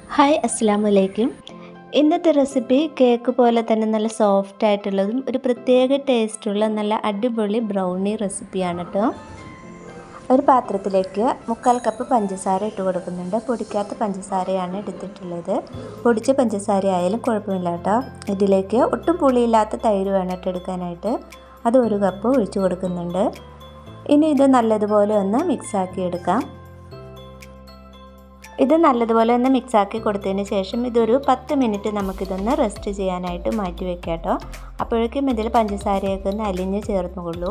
hi അസ്സാം വലൈക്കും ഇന്നത്തെ റെസിപ്പി കേക്ക് പോലെ തന്നെ നല്ല സോഫ്റ്റ് ആയിട്ടുള്ളതും ഒരു പ്രത്യേക ടേസ്റ്റുള്ള നല്ല അടിപൊളി ബ്രൗണി റെസിപ്പിയാണ് കേട്ടോ ഒരു പാത്രത്തിലേക്ക് മുക്കാൽ കപ്പ് പഞ്ചസാര ഇട്ട് കൊടുക്കുന്നുണ്ട് പൊടിക്കാത്ത പഞ്ചസാരയാണ് എടുത്തിട്ടുള്ളത് പൊടിച്ച പഞ്ചസാര ആയാലും കുഴപ്പമില്ല കേട്ടോ ഇതിലേക്ക് ഒട്ടും പുളിയില്ലാത്ത തൈര് വേണം കേട്ടോ എടുക്കാനായിട്ട് അത് ഒരു കപ്പ് ഒഴിച്ചു കൊടുക്കുന്നുണ്ട് ഇനി ഇത് നല്ലതുപോലെ ഒന്ന് മിക്സാക്കി എടുക്കാം ഇത് നല്ലതുപോലെ ഒന്ന് മിക്സാക്കി കൊടുത്തതിന് ശേഷം ഇതൊരു പത്ത് മിനിറ്റ് നമുക്കിതൊന്ന് റെസ്റ്റ് ചെയ്യാനായിട്ട് മാറ്റി വെക്കാം കേട്ടോ അപ്പോഴേക്കും ഇതിൽ പഞ്ചസാരയൊക്കെ ഒന്ന് അലിഞ്ഞ് ചേർന്നുകൊള്ളും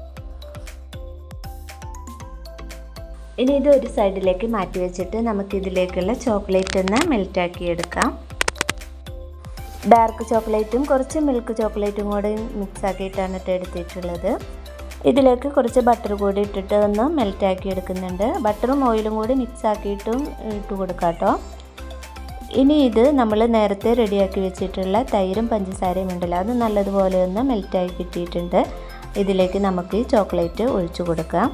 ഇനി ഇത് ഒരു സൈഡിലേക്ക് മാറ്റി വെച്ചിട്ട് നമുക്കിതിലേക്കുള്ള ചോക്ലേറ്റ് ഒന്ന് മെൽറ്റാക്കി എടുക്കാം ഡാർക്ക് ചോക്ലേറ്റും കുറച്ച് മിൽക്ക് ചോക്ലേറ്റും കൂടി മിക്സ് ആക്കിയിട്ടാണ് ഇട്ട് എടുത്തിട്ടുള്ളത് ഇതിലേക്ക് കുറച്ച് ബട്ടർ കൂടി ഇട്ടിട്ട് ഒന്ന് മെൽറ്റാക്കി എടുക്കുന്നുണ്ട് ബട്ടറും ഓയിലും കൂടി മിക്സ് ആക്കിയിട്ടും ഇട്ട് കൊടുക്കാം കേട്ടോ ഇനി ഇത് നമ്മൾ നേരത്തെ റെഡിയാക്കി വെച്ചിട്ടുള്ള തൈരും പഞ്ചസാരയും ഉണ്ടല്ലോ അത് നല്ലതുപോലെ ഒന്ന് മെൽറ്റായി കിട്ടിയിട്ടുണ്ട് ഇതിലേക്ക് നമുക്ക് ഈ ചോക്ലേറ്റ് ഒഴിച്ചു കൊടുക്കാം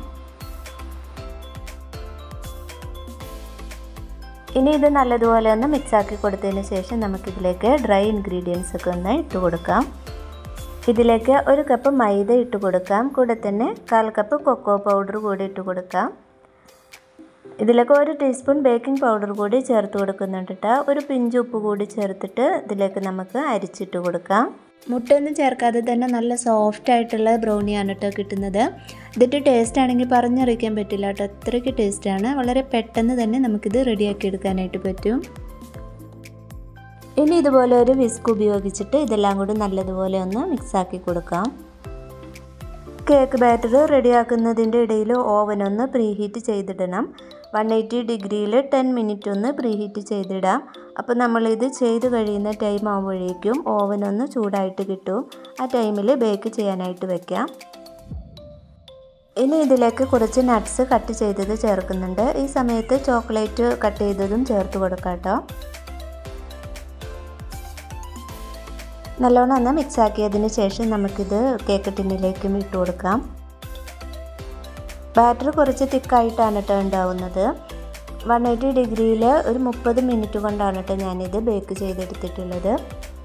ഇനി ഇത് നല്ലതുപോലെ ഒന്ന് മിക്സ് ആക്കി കൊടുത്തതിന് ശേഷം നമുക്കിതിലേക്ക് ഡ്രൈ ഇൻഗ്രീഡിയൻസ് ഒക്കെ ഒന്ന് ഇട്ട് കൊടുക്കാം ഇതിലേക്ക് ഒരു കപ്പ് മൈദ ഇട്ട് കൊടുക്കാം കൂടെ തന്നെ കാൽ കപ്പ് കൊക്കോ പൗഡർ കൂടി ഇട്ട് കൊടുക്കാം ഇതിലേക്ക് ഒരു ടീസ്പൂൺ ബേക്കിംഗ് പൗഡർ കൂടി ചേർത്ത് കൊടുക്കുന്നുണ്ട് കേട്ടോ ഒരു പിഞ്ച് ഉപ്പ് കൂടി ചേർത്തിട്ട് ഇതിലേക്ക് നമുക്ക് അരിച്ചിട്ട് കൊടുക്കാം മുട്ടയൊന്നും ചേർക്കാതെ തന്നെ നല്ല സോഫ്റ്റ് ആയിട്ടുള്ള ബ്രൗണിയാണ് കേട്ടോ കിട്ടുന്നത് ഇതിൻ്റെ ടേസ്റ്റ് ആണെങ്കിൽ പറഞ്ഞറിയിക്കാൻ പറ്റില്ല കേട്ടോ അത്രയ്ക്ക് ടേസ്റ്റാണ് വളരെ പെട്ടെന്ന് തന്നെ നമുക്കിത് റെഡിയാക്കി എടുക്കാനായിട്ട് പറ്റും ഇനി ഇതുപോലെ ഒരു വിസ്ക് ഉപയോഗിച്ചിട്ട് ഇതെല്ലാം കൂടി നല്ലതുപോലെ ഒന്ന് മിക്സാക്കി കൊടുക്കാം കേക്ക് ബാറ്റർ റെഡിയാക്കുന്നതിൻ്റെ ഇടയിൽ ഓവൻ ഒന്ന് പ്രീഹീറ്റ് ചെയ്തിടണം വൺ എയ്റ്റി ഡിഗ്രിയിൽ ടെൻ മിനിറ്റ് ഒന്ന് പ്രീഹീറ്റ് ചെയ്തിടാം അപ്പോൾ നമ്മളിത് ചെയ്ത് കഴിയുന്ന ടൈം ആകുമ്പോഴേക്കും ഓവൻ ഒന്ന് ചൂടായിട്ട് കിട്ടും ആ ടൈമിൽ ബേക്ക് ചെയ്യാനായിട്ട് വെക്കാം ഇനി ഇതിലേക്ക് കുറച്ച് നട്ട്സ് കട്ട് ചെയ്തത് ചേർക്കുന്നുണ്ട് ഈ സമയത്ത് ചോക്ലേറ്റ് കട്ട് ചെയ്തതും ചേർത്ത് കൊടുക്കാം കേട്ടോ നല്ലോണം ഒന്ന് മിക്സ് ആക്കിയതിന് ശേഷം നമുക്കിത് കേക്ക് ടിന്നിലേക്ക് ഇട്ട് കൊടുക്കാം ബാറ്റർ കുറച്ച് തിക്കായിട്ടാണ് കേട്ടോ ഉണ്ടാവുന്നത് വൺ എയ്റ്റി ഡിഗ്രിയിൽ ഒരു മുപ്പത് മിനിറ്റ് കൊണ്ടാണ് കേട്ടോ ഞാനിത് ബേക്ക് ചെയ്തെടുത്തിട്ടുള്ളത്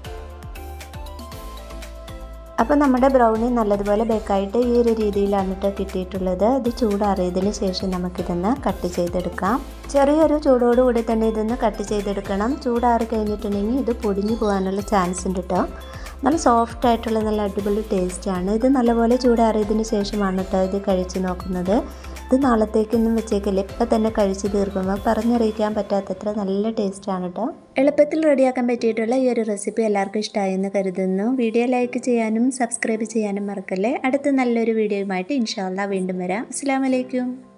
അപ്പോൾ നമ്മുടെ ബ്രൗണി നല്ലതുപോലെ ബേക്കായിട്ട് ഈ ഒരു രീതിയിലാണ് കേട്ടോ കിട്ടിയിട്ടുള്ളത് ഇത് ചൂടാറിയതിന് ശേഷം നമുക്കിതൊന്ന് കട്ട് ചെയ്തെടുക്കാം ചെറിയൊരു ചൂടോടുകൂടി തന്നെ ഇതൊന്ന് കട്ട് ചെയ്തെടുക്കണം ചൂടാറി കഴിഞ്ഞിട്ടുണ്ടെങ്കിൽ ഇത് പൊടിഞ്ഞു പോകാനുള്ള ചാൻസ് ഉണ്ട് കേട്ടോ നല്ല സോഫ്റ്റ് ആയിട്ടുള്ള നല്ല അടിപൊളി ടേസ്റ്റാണ് ഇത് നല്ലപോലെ ചൂടാറിയതിന് ശേഷമാണ് കേട്ടോ ഇത് കഴിച്ച് നോക്കുന്നത് ഇത് നാളത്തേക്കൊന്നും വെച്ചേക്കില്ല ഇപ്പം തന്നെ കഴിച്ച് തീർക്കുമ്പോൾ പറഞ്ഞറിയിക്കാൻ പറ്റാത്തത്ര നല്ല ടേസ്റ്റാണ് കേട്ടോ എളുപ്പത്തിൽ റെഡിയാക്കാൻ പറ്റിയിട്ടുള്ള ഈ ഒരു റെസിപ്പി എല്ലാവർക്കും ഇഷ്ടമായെന്ന് കരുതുന്നു വീഡിയോ ലൈക്ക് ചെയ്യാനും സബ്സ്ക്രൈബ് ചെയ്യാനും മറക്കല്ലേ അടുത്ത നല്ലൊരു വീഡിയോയുമായിട്ട് ഇൻഷാല്ല വീണ്ടും വരാം അസ്സാം വലൈക്കും